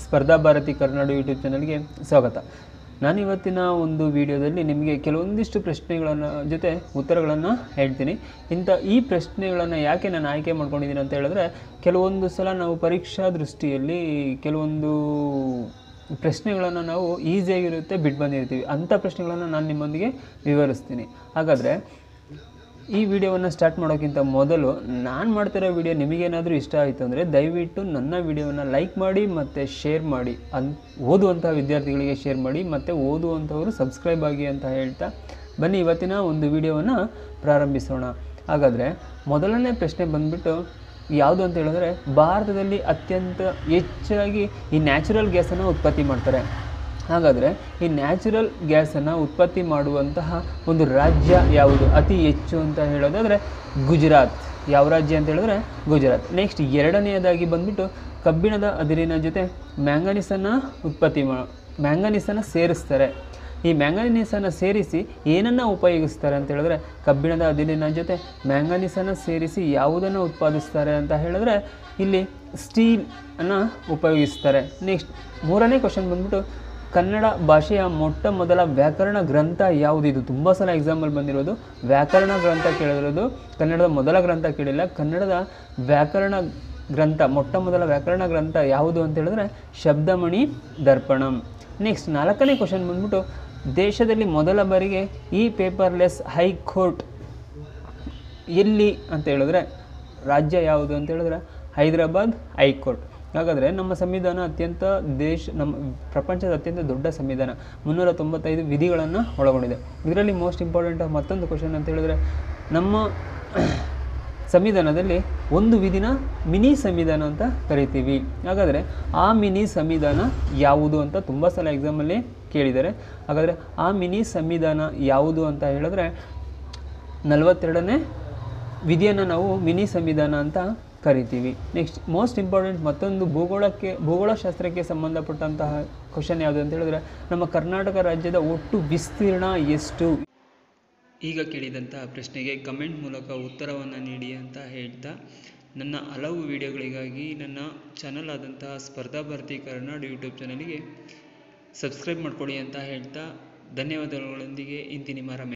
ಸ್ಪರ್ಧಾ ಭಾರತಿ ಕರ್ನಾಡು ಯೂಟ್ಯೂಬ್ ಚಾನಲ್ಗೆ ಸ್ವಾಗತ ನಾನು ಇವತ್ತಿನ ಒಂದು ವಿಡಿಯೋದಲ್ಲಿ ನಿಮಗೆ ಕೆಲವೊಂದಿಷ್ಟು ಪ್ರಶ್ನೆಗಳನ್ನು ಜೊತೆ ಉತ್ತರಗಳನ್ನು ಹೇಳ್ತೀನಿ ಇಂಥ ಈ ಪ್ರಶ್ನೆಗಳನ್ನು ಯಾಕೆ ನಾನು ಆಯ್ಕೆ ಮಾಡ್ಕೊಂಡಿದ್ದೀನಿ ಅಂತ ಹೇಳಿದ್ರೆ ಕೆಲವೊಂದು ಸಲ ನಾವು ಪರೀಕ್ಷಾ ದೃಷ್ಟಿಯಲ್ಲಿ ಕೆಲವೊಂದು ಪ್ರಶ್ನೆಗಳನ್ನು ನಾವು ಈಸಿಯಾಗಿರುತ್ತೆ ಬಿಟ್ಟು ಬಂದಿರ್ತೀವಿ ಅಂಥ ಪ್ರಶ್ನೆಗಳನ್ನು ನಾನು ನಿಮ್ಮೊಂದಿಗೆ ವಿವರಿಸ್ತೀನಿ ಹಾಗಾದರೆ ಈ ವಿಡಿಯೋವನ್ನು ಸ್ಟಾರ್ಟ್ ಮಾಡೋಕ್ಕಿಂತ ಮೊದಲು ನಾನು ಮಾಡ್ತಿರೋ ವಿಡಿಯೋ ನಿಮಗೇನಾದರೂ ಇಷ್ಟ ಆಯಿತು ಅಂದರೆ ದಯವಿಟ್ಟು ನನ್ನ ವಿಡಿಯೋವನ್ನು ಲೈಕ್ ಮಾಡಿ ಮತ್ತು ಶೇರ್ ಮಾಡಿ ಅನ್ ಓದುವಂಥ ವಿದ್ಯಾರ್ಥಿಗಳಿಗೆ ಶೇರ್ ಮಾಡಿ ಮತ್ತು ಓದುವಂಥವರು ಸಬ್ಸ್ಕ್ರೈಬ್ ಆಗಿ ಅಂತ ಹೇಳ್ತಾ ಬನ್ನಿ ಇವತ್ತಿನ ಒಂದು ವಿಡಿಯೋವನ್ನು ಪ್ರಾರಂಭಿಸೋಣ ಹಾಗಾದರೆ ಮೊದಲನೇ ಪ್ರಶ್ನೆ ಬಂದ್ಬಿಟ್ಟು ಯಾವುದು ಅಂತ ಹೇಳಿದ್ರೆ ಭಾರತದಲ್ಲಿ ಅತ್ಯಂತ ಹೆಚ್ಚಾಗಿ ಈ ನ್ಯಾಚುರಲ್ ಗ್ಯಾಸನ್ನು ಉತ್ಪತ್ತಿ ಮಾಡ್ತಾರೆ ಹಾಗಾದರೆ ಈ ನ್ಯಾಚುರಲ್ ಗ್ಯಾಸನ್ನು ಉತ್ಪತ್ತಿ ಮಾಡುವಂತಹ ಒಂದು ರಾಜ್ಯ ಯಾವುದು ಅತಿ ಹೆಚ್ಚು ಅಂತ ಹೇಳೋದಾದರೆ ಗುಜರಾತ್ ಯಾವ ರಾಜ್ಯ ಅಂತ ಹೇಳಿದ್ರೆ ಗುಜರಾತ್ ನೆಕ್ಸ್ಟ್ ಎರಡನೆಯದಾಗಿ ಬಂದ್ಬಿಟ್ಟು ಕಬ್ಬಿಣದ ಅದಿರಿನ ಜೊತೆ ಮ್ಯಾಂಗನೀಸನ್ನು ಉತ್ಪತ್ತಿ ಮಾ ಮ್ಯಾಂಗನೀಸನ್ನು ಸೇರಿಸ್ತಾರೆ ಈ ಮ್ಯಾಂಗನೀಸನ್ನು ಸೇರಿಸಿ ಏನನ್ನು ಉಪಯೋಗಿಸ್ತಾರೆ ಅಂತ ಹೇಳಿದ್ರೆ ಕಬ್ಬಿಣದ ಅದಿರಿನ ಜೊತೆ ಮ್ಯಾಂಗನೀಸನ್ನು ಸೇರಿಸಿ ಯಾವುದನ್ನು ಉತ್ಪಾದಿಸ್ತಾರೆ ಅಂತ ಹೇಳಿದ್ರೆ ಇಲ್ಲಿ ಸ್ಟೀಲ್ ಅನ್ನು ಉಪಯೋಗಿಸ್ತಾರೆ ನೆಕ್ಸ್ಟ್ ಮೂರನೇ ಕ್ವಶನ್ ಬಂದ್ಬಿಟ್ಟು ಕನ್ನಡ ಭಾಷೆಯ ಮೊಟ್ಟ ಮೊದಲ ವ್ಯಾಕರಣ ಗ್ರಂಥ ಯಾವುದು ಇದು ತುಂಬ ಸಲ ಎಕ್ಸಾಂಪಲ್ ಬಂದಿರೋದು ವ್ಯಾಕರಣ ಗ್ರಂಥ ಕೇಳಿರೋದು ಕನ್ನಡದ ಮೊದಲ ಗ್ರಂಥ ಕೇಳಿಲ್ಲ ಕನ್ನಡದ ವ್ಯಾಕರಣ ಗ್ರಂಥ ಮೊಟ್ಟ ಮೊದಲ ವ್ಯಾಕರಣ ಗ್ರಂಥ ಯಾವುದು ಅಂತ ಹೇಳಿದ್ರೆ ಶಬ್ದಮಣಿ ದರ್ಪಣಂ ನೆಕ್ಸ್ಟ್ ನಾಲ್ಕನೇ ಕ್ವಶನ್ ಬಂದ್ಬಿಟ್ಟು ದೇಶದಲ್ಲಿ ಮೊದಲ ಬಾರಿಗೆ ಈ ಪೇಪರ್ಲೆಸ್ ಹೈಕೋರ್ಟ್ ಎಲ್ಲಿ ಅಂತ ಹೇಳಿದ್ರೆ ರಾಜ್ಯ ಯಾವುದು ಅಂತ ಹೇಳಿದ್ರೆ ಹೈದರಾಬಾದ್ ಹೈಕೋರ್ಟ್ ಹಾಗಾದರೆ ನಮ್ಮ ಸಂವಿಧಾನ ಅತ್ಯಂತ ದೇಶ ನಮ್ಮ ಪ್ರಪಂಚದ ಅತ್ಯಂತ ದೊಡ್ಡ ಸಂವಿಧಾನ ಮುನ್ನೂರ ತೊಂಬತ್ತೈದು ವಿಧಿಗಳನ್ನು ಒಳಗೊಂಡಿದೆ ಇದರಲ್ಲಿ ಮೋಸ್ಟ್ ಇಂಪಾರ್ಟೆಂಟ್ ಮತ್ತೊಂದು ಕ್ವಶನ್ ಅಂತ ಹೇಳಿದ್ರೆ ನಮ್ಮ ಸಂವಿಧಾನದಲ್ಲಿ ಒಂದು ವಿಧಿನ ಮಿನಿ ಸಂವಿಧಾನ ಅಂತ ಕರಿತೀವಿ ಹಾಗಾದರೆ ಆ ಮಿನಿ ಸಂವಿಧಾನ ಯಾವುದು ಅಂತ ತುಂಬ ಸಲ ಎಕ್ಸಾಮಲ್ಲಿ ಕೇಳಿದ್ದಾರೆ ಹಾಗಾದರೆ ಆ ಮಿನಿ ಸಂವಿಧಾನ ಯಾವುದು ಅಂತ ಹೇಳಿದ್ರೆ ನಲವತ್ತೆರಡನೇ ವಿಧಿಯನ್ನು ನಾವು ಮಿನಿ ಸಂವಿಧಾನ ಅಂತ ಕರಿತೀವಿ ನೆಕ್ಸ್ಟ್ ಮೋಸ್ಟ್ ಇಂಪಾರ್ಟೆಂಟ್ ಮತ್ತೊಂದು ಭೂಗೋಳಕ್ಕೆ ಭೂಗೋಳಶಾಸ್ತ್ರಕ್ಕೆ ಸಂಬಂಧಪಟ್ಟಂತಹ ಕ್ವಶನ್ ಯಾವುದು ಅಂತ ಹೇಳಿದ್ರೆ ನಮ್ಮ ಕರ್ನಾಟಕ ರಾಜ್ಯದ ಒಟ್ಟು ವಿಸ್ತೀರ್ಣ ಎಷ್ಟು ಈಗ ಕೇಳಿದಂಥ ಪ್ರಶ್ನೆಗೆ ಕಮೆಂಟ್ ಮೂಲಕ ಉತ್ತರವನ್ನು ನೀಡಿ ಅಂತ ಹೇಳ್ತಾ ನನ್ನ ಹಲವು ವಿಡಿಯೋಗಳಿಗಾಗಿ ನನ್ನ ಚಾನಲ್ ಆದಂತಹ ಸ್ಪರ್ಧಾ ಭಾರತಿ ಕರ್ನಾಡು ಯೂಟ್ಯೂಬ್ ಚಾನಲ್ಗೆ ಸಬ್ಸ್ಕ್ರೈಬ್ ಮಾಡ್ಕೊಳ್ಳಿ ಅಂತ ಹೇಳ್ತಾ ಧನ್ಯವಾದಗಳೊಂದಿಗೆ ಇಂತಿ ನಿಮ್ಮ ರಮೇಶ್